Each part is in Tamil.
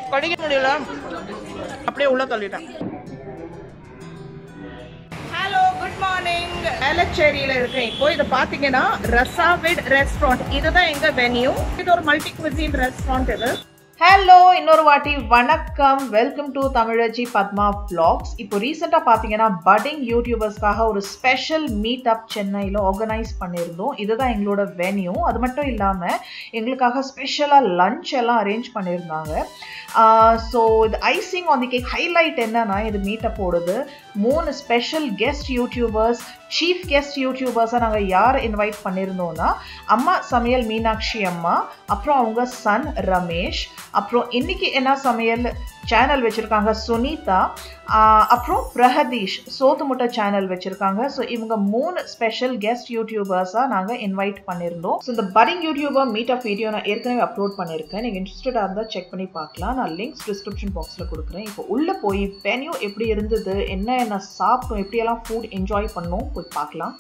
கடிக்க முடியல அப்படியே உள்ள தள்ளிட்டேன் ஹலோ குட் மார்னிங் வேளச்சேரியில இருக்கேன் இப்போ இது பாத்தீங்கன்னா ரசாவிட் ரெஸ்டாரண்ட் இதுதான் எங்க வென்யூ இது ஒரு மல்டி குவிசின் ரெஸ்டாரண்ட் இது ஹலோ இன்னொரு வாட்டி வணக்கம் welcome to Tamizhachi Padma vlogs இப்போ ரீசெண்டாக பார்த்தீங்கன்னா பட்டிங் யூடியூபர்ஸ்க்காக ஒரு ஸ்பெஷல் மீட் அப் சென்னையில் ஆர்கனைஸ் பண்ணியிருந்தோம் இதுதான் எங்களோட வென்யூ அது மட்டும் இல்லாமல் எங்களுக்காக ஸ்பெஷலாக லஞ்ச் எல்லாம் அரேஞ்ச் பண்ணியிருந்தாங்க ஸோ இது icing on the cake highlight என்னன்னா இது மீட்டப் போடுது மூணு special guest youtubers chief guest யூடியூபர்ஸாக நாங்கள் யார் இன்வைட் பண்ணியிருந்தோம்னா அம்மா சமையல் மீனாட்சி அம்மா அப்புறம் அவங்க சன் ரமேஷ் அப்புறம் இன்னைக்கு என்ன சமையல் சேனல் வச்சுருக்காங்க சுனிதா ஆஹ் அப்புறம் பிரகதீஷ் சோத்து முட்டை சேனல் வச்சுருக்காங்க ஸோ இவங்க மூணு ஸ்பெஷல் கெஸ்ட் யூடியூபர்ஸாக நாங்கள் இன்வைட் பண்ணியிருந்தோம் ஸோ இந்த பரிங் யூடியூபர் மீட் ஆஃப் வீடியோ நான் ஏற்கனவே அப்லோட் பண்ணியிருக்கேன் நீங்கள் இன்ட்ரெஸ்டடாக இருந்தால் செக் பண்ணி பார்க்கலாம் நான் லிங்க்ஸ் டிஸ்கிரிப்ஷன் பாக்ஸில் கொடுக்குறேன் இப்போ உள்ளே போய் வென்யூ எப்படி இருந்தது என்ன என்ன சாப்பிட்டோம் எப்படியெல்லாம் ஃபுட் என்ஜாய் பண்ணோம் போய் பார்க்கலாம்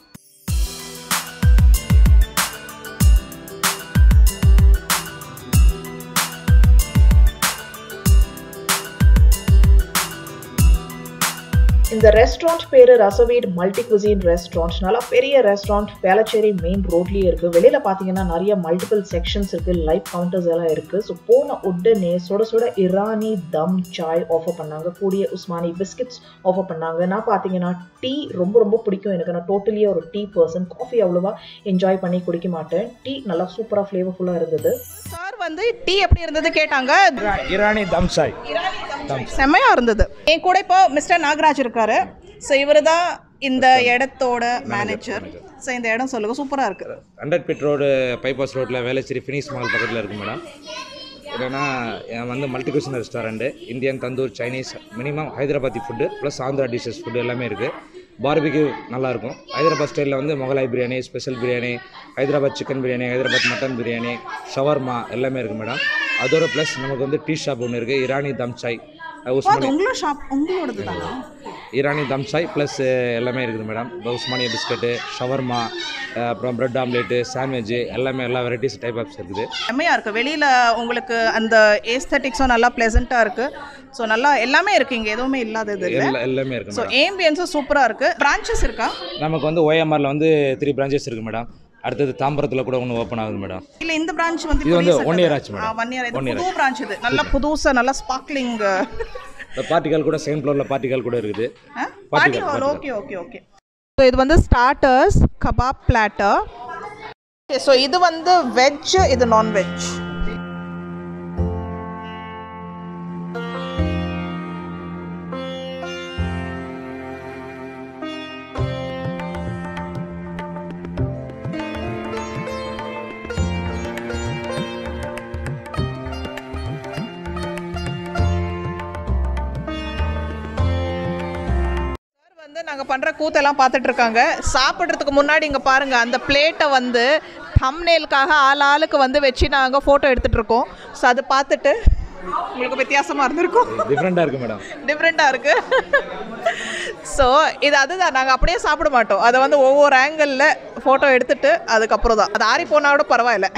இந்த ரெஸ்டாரண்ட் பேரு ரசவீட் மல்டி குசின் ரெஸ்டாரண்ட் நல்லா பெரிய ரெஸ்டாரண்ட் வேளச்சேரி மெயின் ரோட்லயே இருக்கு வெளியில பாத்தீங்கன்னா நிறைய மல்டிபிள் செக்ஷன்ஸ் இருக்கு லைவ் கவுண்டர்ஸ் எல்லாம் இருக்கு ஸோ போன உடனே சுட சுட இரானி தம் சாய் ஆஃபர் பண்ணாங்க கூடிய உஸ்மானி பிஸ்கட்ஸ் ஆஃபர் பண்ணாங்க நான் பாத்தீங்கன்னா டீ ரொம்ப ரொம்ப பிடிக்கும் எனக்கு நான் டோட்டலியே ஒரு டீ பர்சன் காஃபி அவ்வளோவா என்ஜாய் பண்ணி குடிக்க மாட்டேன் டீ நல்லா சூப்பரா ஃப்ளேவர்ஃபுல்லா இருந்தது சார் வந்து டீ எப்படி இருந்தது கேட்டாங்க இரானி தம் சாய் செம்மையா இருந்தது என் கூட இப்போ மிஸ்டர் நாகராஜ் இருக்காரு ஸோ இவர் தான் இந்த இடத்தோட மேனேஜர் ஸோ இந்த இடம் சொல்லுங்க சூப்பரா இருக்கு ஹண்ட்ரட் பிட் ரோடு பைபாஸ் ரோட்டில் வேளச்சேரி ஃபினிஷ் மால் பக்கத்தில் இருக்கு மேடம் என்னன்னா என் வந்து multi cuisine restaurant Indian tandoor Chinese minimum Hyderabadi food plus Andhra dishes food எல்லாமே இருக்குது பார்பிக்யூ நல்லாயிருக்கும் ஹைதராபாத் ஸ்டைலில் வந்து Mughlai biryani special biryani Hyderabad chicken biryani Hyderabad mutton biryani ஷவர்மா எல்லாமே இருக்குது மேடம் அதோட ப்ளஸ் நமக்கு வந்து டீ ஷாப் ஒன்று இருக்குது இரானி தம் சாய் உஸ்மானி உங்களோட ஷாப் உங்களோடது தானா இரானி தம் சாய் ப்ளஸ் எல்லாமே இருக்குது மேடம் உஸ்மானிய பிஸ்கட்டு ஷவர்மா அப்புறம் பிரெட் ஆம்லேட்டு சாண்ட்விட்ஜு எல்லாமே எல்லா வெரைட்டிஸ் டைப் ஆஃப்ஸ் இருக்குது செம்மையா இருக்கு வெளியில உங்களுக்கு அந்த ஏஸ்தட்டிக்ஸும் நல்லா ப்ளசண்ட்டாக இருக்கு ஸோ நல்லா எல்லாமே இருக்கு இங்க எதுவுமே இல்லாதது இல்லை எல்லா எல்லாமே இருக்குது ஸோ மேடம் ஏம்பியன்ஸும் சூப்பரா இருக்கு பிரான்ச்சஸ் இருக்கா நமக்கு வந்து ஓஎம்ஆரில் வந்து த்ரீ பிரான்ச்சஸ் இருக்குது மேடம் அடுத்தது தாம்பரத்தில் கூட ஒன்று ஓப்பன் ஆகுது மேடம் இல்ல இந்த பிரான்ச் வந்து இது வந்து one year ஆச்சு madam. ஒன் இயர் இது One year புது பிரான்ச் இது நல்லா புதுசா நல்லா ஸ்பார்க்லிங் இந்த பார்ட்டிகள் கூட செகண்ட் ஃப்ளோரில் பார்ட்டிகள் கூட இருக்குது party hall okay okay okay so இது வந்து ஸ்டார்டர்ஸ் கபாப் பிளாட்டர் ஸோ இது வந்து வெஜ் இது நான்வெஜ் வந்து நாங்கள் பண்ணுற கூத்தெல்லாம் பார்த்துட்டு இருக்காங்க சாப்பிட்றதுக்கு முன்னாடி இங்கே பாருங்க அந்த பிளேட்டை வந்து தம்னேலுக்காக ஆள் ஆளுக்கு வந்து வச்சு நாங்கள் ஃபோட்டோ எடுத்துட்டு இருக்கோம் ஸோ அதை பார்த்துட்டு உங்களுக்கு வித்தியாசமாக இருந்திருக்கும் டிஃப்ரெண்ட்டாக இருக்குது மேடம் டிஃப்ரெண்ட்டாக இருக்கு ஸோ இது அதுதான் நாங்கள் அப்படியே சாப்பிட மாட்டோம் அதை வந்து ஒவ்வொரு ஆங்கிளில் ஃபோட்டோ எடுத்துட்டு அதுக்கப்புறம் தான் அது ஆறி போனா கூட பரவாயில்ல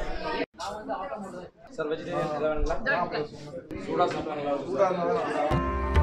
சார் வெஜிடேரியன் சூடாக சாப்பிட்டாங்களா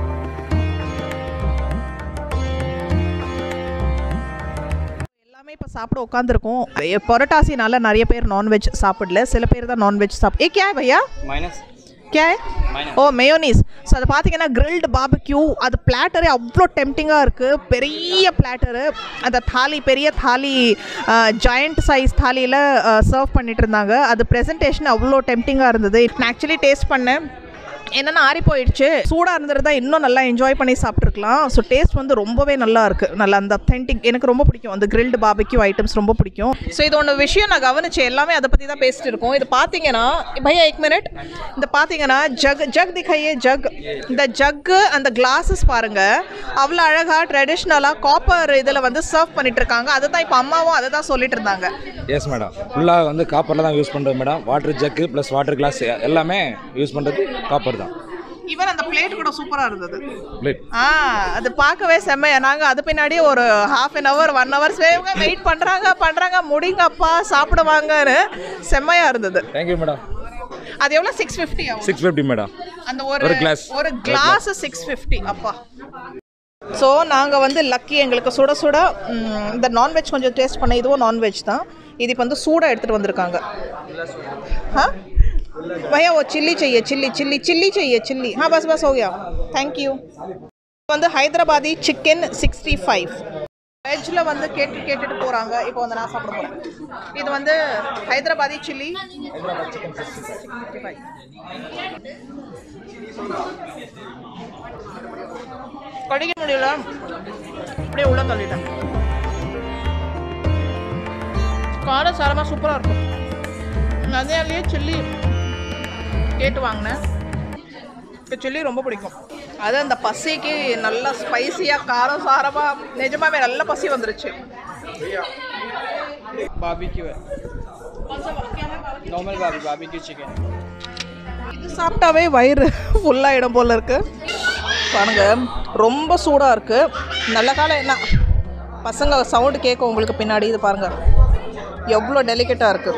எல்லாமே இப்போ சாப்பிட உட்காந்துருக்கோம் புரட்டாசினால நிறைய பேர் நான்வெஜ் சாப்பிடல சில பேர் தான் நான்வெஜ் சாப்பிட் ஏ கே பையா மைனஸ் क्या है ஓ மேயோனீஸ் ஸோ அதை பார்த்தீங்கன்னா கிரில்டு பாபிக்யூ அது பிளாட்டரே அவ்வளோ டெம்டிங்காக இருக்குது பெரிய பிளாட்டரு அந்த தாலி பெரிய தாலி ஜாயிண்ட் சைஸ் தாலியில் சர்வ் பண்ணிட்டு இருந்தாங்க அது ப்ரெசன்டேஷன் அவ்வளோ டெம்டிங்காக இருந்தது நான் ஆக்சுவலி டேஸ்ட் பண்ணேன் என்னென்னா ஆறி போயிடுச்சு சூடாக இருந்திருந்தா இன்னும் நல்லா என்ஜாய் பண்ணி சாப்பிட்ருக்கலாம் ஸோ டேஸ்ட் வந்து ரொம்பவே நல்லா இருக்குது நல்லா அந்த அத்தென்டிக் எனக்கு ரொம்ப பிடிக்கும் அந்த கிரில்டு பாபிக்யூ ஐட்டம்ஸ் ரொம்ப பிடிக்கும் ஸோ இது ஒன்று விஷயம் நான் கவனிச்சேன் எல்லாமே அதை பற்றி தான் பேசிட்டு இருக்கோம் இது பார்த்தீங்கன்னா பையா எக் மினிட் இந்த பார்த்தீங்கன்னா ஜக் ஜக் திக்கையே ஜக் இந்த ஜக்கு அந்த கிளாஸஸ் பாருங்க அவ்வளோ அழகாக ட்ரெடிஷ்னலாக காப்பர் இதில் வந்து சர்வ் பண்ணிட்டு இருக்காங்க அதை தான் இப்போ அம்மாவும் அதை தான் சொல்லிட்டு இருந்தாங்க எஸ் மேடம் ஃபுல்லாக வந்து காப்பரில் தான் யூஸ் பண்ணுறது madam water jug plus water glass எல்லாமே யூஸ் பண்ணுறது காப்பர் தான் ஈவன் அந்த பிளேட் கூட சூப்பராக இருந்தது பிளேட் ஆ அது பார்க்கவே செம்மையா நாங்கள் அது பின்னாடி ஒரு half an hour one hours வேவங்க வெயிட் பண்ணுறாங்க பண்ணுறாங்க முடிங்கப்பா சாப்பிடுவாங்கன்னு செம்மையா இருந்தது தேங்க்யூ மேடம் அது எவ்வளோ சிக்ஸ் ஃபிஃப்டி ஆகும் சிக்ஸ் ஃபிஃப்டி மேடம் அந்த ஒரு ஒரு glass. ஒரு கிளாஸ் சிக்ஸ் ஃபிஃப்டி அப்பா ஸோ நாங்கள் வந்து லக்கி எங்களுக்கு சுட சுட ம், இந்த நான்வெஜ் கொஞ்சம் டேஸ்ட் பண்ண இதுவும் நான்வெஜ் தான் இது இப்போ வந்து சூடாக எடுத்துகிட்டு வந்திருக்காங்க हाँ भैया वो चिल्ली चाहिए चिल्ली चिल्ली चिल्ली चाहिए चिल्ली हाँ बस बस हो गया थैंक यू வந்து ஹைதராபாதி சிக்கன் சிக்ஸ்டி ஃபைவ் வெஜ்ஜில் வந்து கேட்டு கேட்டுட்டு போகிறாங்க இப்போ வந்து நான் சாப்பிட போகிறேன் இது வந்து ஹைதராபாதி சில்லி கடிக்க முடியல அப்படியே உள்ள தள்ளிட்டேன் காரம் சாரமாக சூப்பராக இருக்கும் அதனாலேயே சில்லி கேட்டு வாங்கினேன் எனக்கு சில்லி ரொம்ப பிடிக்கும் அது அந்த பசிக்கு நல்லா ஸ்பைசியாக காரம் சாரமாக நிஜமாவே நல்ல பசி வந்துருச்சு बारबेक्यू है नॉर्मल बारबी बारबेक्यू चिकन இது சாப்பிட்டாவே வயிறு ஃபுல்லாகிடும் போல இருக்கு பாருங்க ரொம்ப சூடாக இருக்கு நல்ல காலம் என்ன பசங்க சவுண்டு கேட்கும் உங்களுக்கு பின்னாடி இது பாருங்க எவ்வளோ டெலிகேட்டாக இருக்கு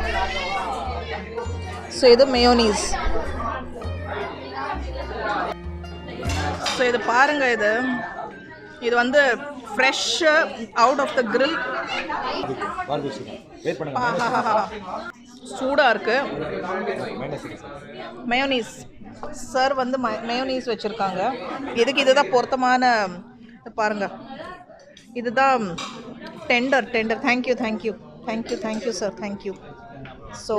ஸோ இது மேயோனீஸ் ஸோ இது பாருங்க இது இது வந்து fresh out of the grill wait பண்ணுங்க சூடாக இருக்கு மயோனீஸ் சார் வந்து மயோனீஸ் வச்சுருக்காங்க இதுக்கு இதுதான் பொருத்தமான இது பாருங்க இதுதான் tender tender thank you thank you thank you thank you sir thank you so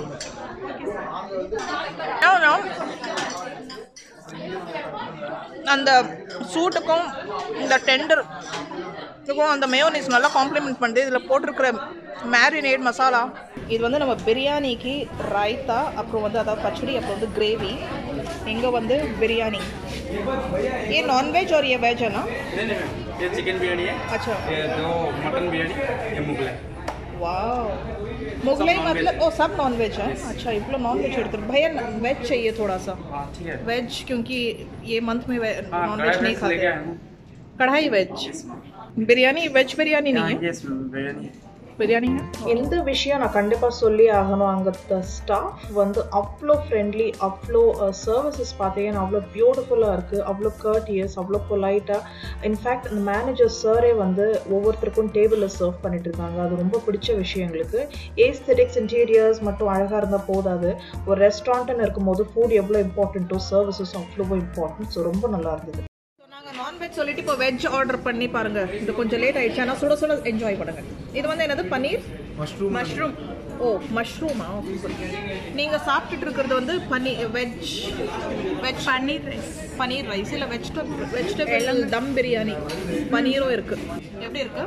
அந்த சூட்டுக்கும் இந்த டெண்டர் இதுக்கும் அந்த மேயோனீஸ் நல்லா காம்ப்ளிமெண்ட் பண்ணுது இதில் போட்டிருக்கிற மேரினேட் மசாலா இது வந்து நம்ம பிரியாணிக்கு ரைத்தா அப்புறம் வந்து அதாவது பச்சடி அப்புறம் வந்து கிரேவி இங்கே வந்து பிரியாணி ये नॉनवेज और ये वेज है ना नहीं नहीं मैम ये चिकन बिरयानी है अच्छा ये दो मटन बिरयानी ये मुगल है वाह मुगलई मतलब ओ सब नॉन वेज है अच्छा इतना नॉन वेज எடுத்து भैया वेज चाहिए थोड़ा सा हाँ ठीक है वेज क्योंकि ये मंथ में हाँ नॉन कढ़ाई वेज नहीं राइस लेके खाते आए हैं कढ़ाई वेज बिरयानी वेज बिरयानी नहीं है यस बिरयानी है பிரியாணி இந்த விஷயம் நான் கண்டிப்பாக சொல்லி ஆகணும் அங்கே ஸ்டாஃப் வந்து அவ்வளோ ஃப்ரெண்ட்லி அவ்வளோ சர்வீசஸ் பார்த்தீங்கன்னா அவ்வளோ பியூட்டிஃபுல்லாக இருக்குது அவ்வளோ கர்டியஸ் அவ்வளோ பொலைட்டாக இன்ஃபேக்ட் அந்த மேனேஜர் சாரே வந்து ஒவ்வொருத்தருக்கும் டேபிளில் சர்வ் பண்ணிட்டு இருக்காங்க அது ரொம்ப பிடிச்ச விஷயம் எங்களுக்கு ஏஸ்தெட்டிக்ஸ் இன்டீரியர்ஸ் மட்டும் அழகாக இருந்தால் போதாது ஒரு ரெஸ்டாரண்ட்னு இருக்கும்போது ஃபுட் எவ்வளோ இம்பார்ட்டண்ட்டோ சர்வீசஸ் அவ்வளோ இம்பார்ட்டன்ட் ஸோ ரொம்ப நல்லா இருந்தது நாங்கள் நான்வெஜ் சொல்லிட்டு இப்போ வெஜ் ஆர்டர் பண்ணி பாருங்க இது கொஞ்சம் லேட் ஆயிடுச்சு ஆனால் சுட சுட என்ஜாய் பண்ணுங்க இது வந்து என்னது பன்னீர் मशरूम மஷ்ரூம் ஓ மஷ்ரூமா நீங்கள் சாப்பிட்டுட்டு இருக்கிறது வந்து paneer veg veg paneer rice paneer rice இல்லை வெஜிடபிள் வெஜிடபிள் தம் பிரியாணி பன்னீரும் இருக்கு எப்படி இருக்கு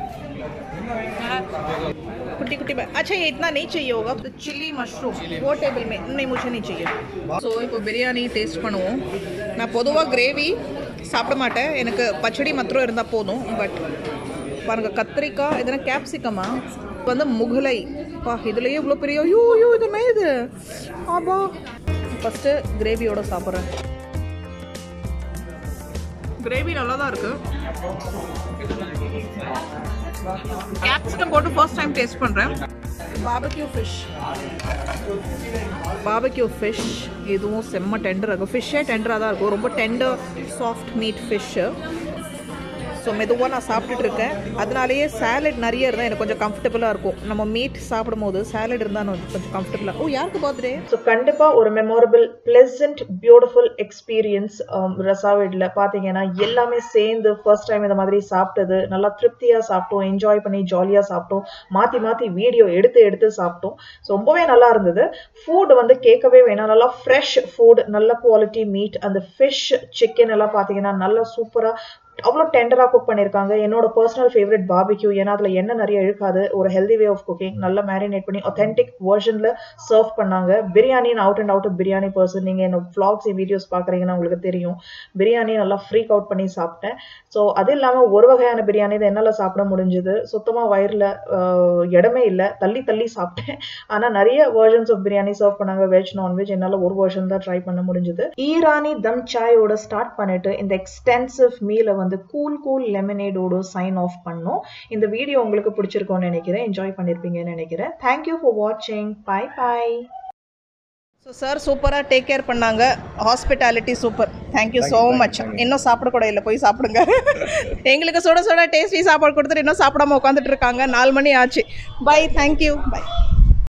कुट्टी कुट्टी में अच्छा ये इतना नहीं चाहिए होगा तो चिल्ली मशरूम वो टेबल में नहीं मुझे नहीं चाहिए ஸோ இப்போ பிரியாணி டேஸ்ட் பண்ணுவோம் நான் பொதுவாக கிரேவி சாப்பிட மாட்டேன் எனக்கு பச்சடி மாத்திரம் இருந்தால் போதும் பட் பாருங்க கத்திரிக்காய் இதெல்லாம் கேப்சிகமா வந்து முகலை பா இதுலயே இவ்வளோ பெரிய ஐயோ ஐயோ இது என்ன இது ஆபா ஃபஸ்ட்டு கிரேவியோட சாப்பிட்றேன் கிரேவி நல்லா தான் இருக்கு கேப்சிகம் போட்டு ஃபர்ஸ்ட் டைம் டேஸ்ட் பண்ணுறேன் பாபக்யூ ஃபிஷ் பாபக்யூ ஃபிஷ் இதுவும் செம்ம டெண்டர் இருக்கும் ஃபிஷ்ஷே டெண்டராக தான் இருக்கும் ரொம்ப tender soft meat fish so மெதுவாக நான் சாப்பிட்டுட்டு இருக்கேன் அதனாலேயே சாலட் நிறைய இருந்தால் எனக்கு கொஞ்சம் கம்ஃபர்டபுளாக இருக்கும் நம்ம மீட் சாப்பிடும் போது சாலட் இருந்தால் கொஞ்சம் கம்ஃபர்டபுளாக ஓ யாருக்கு பர்த்டே ஸோ கண்டிப்பாக ஒரு மெமரபிள் பிளசன்ட் பியூட்டிஃபுல் எக்ஸ்பீரியன்ஸ் ரசாவிடில் பார்த்தீங்கன்னா எல்லாமே சேர்ந்து ஃபர்ஸ்ட் டைம் இந்த மாதிரி சாப்பிட்டது நல்லா திருப்தியாக சாப்பிட்டோம் என்ஜாய் பண்ணி ஜாலியாக சாப்பிட்டோம் மாற்றி மாற்றி வீடியோ எடுத்து எடுத்து சாப்பிட்டோம் ஸோ ரொம்பவே நல்லா இருந்தது ஃபுட் வந்து கேட்கவே வேணாம் நல்லா ஃப்ரெஷ் ஃபுட் நல்ல குவாலிட்டி மீட் அந்த ஃபிஷ் சிக்கன் எல்லாம் பார்த்தீங்கன்னா நல்லா சூப்பராக அவ்வளோ டெண்டராக குக் பண்ணியிருக்காங்க என்னோட பர்சனல் ஃபேவரட் பாபிக்யூ ஏன்னா அதில் எண்ணெய் நிறைய இழுக்காது ஒரு ஹெல்தி வே ஆஃப் குக்கிங் நல்லா மேரினேட் பண்ணி ஒத்தென்டிக் வெர்ஷனில் சர்வ் பண்ணாங்க biryani out and out biryani person நீங்கள் என்னோட ஃப்ளாக்ஸ் வீடியோஸ் பார்க்குறீங்கன்னா உங்களுக்கு தெரியும் பிரியாணி நல்லா ஃப்ரீக் அவுட் பண்ணி சாப்பிட்டேன் ஸோ அது இல்லாமல் ஒரு வகையான பிரியாணி தான் என்னால் சாப்பிட முடிஞ்சுது சுத்தமாக வயிறில் இடமே இல்லை தள்ளி தள்ளி சாப்பிட்டேன் ஆனால் நிறைய வெர்ஷன்ஸ் ஆஃப் பிரியாணி சர்வ் பண்ணாங்க வெஜ் நான்வெஜ் என்னால் ஒரு வெர்ஷன் தான் ட்ரை பண்ண முடிஞ்சுது ஈரானி தம் சாயோட ஸ்டார்ட் பண்ணிட்டு இந்த எக்ஸ்டென்சிவ் மீலை வந்து கூல் கூல் லெமனேடோட சைன் ஆஃப் பண்ணோம் இந்த வீடியோ உங்களுக்கு பிடிச்சிருக்கோன்னு நினைக்கிறேன் என்ஜாய் பண்ணியிருப்பீங்கன்னு நினைக்கிறேன் தேங்க்யூ ஃபார் வாட்சிங் பை பை ஸோ சார் சூப்பராக டேக் கேர் பண்ணாங்க hospitality super thank you so much இன்னும் சாப்பிட கூட இல்லை போய் சாப்பிடுங்க எங்களுக்கு சுட சுட டேஸ்டி சாப்பாடு கொடுத்துட்டு இன்னும் சாப்பிடாம உட்காந்துட்டு இருக்காங்க நாலு மணி ஆச்சு பை தேங்க்யூ பை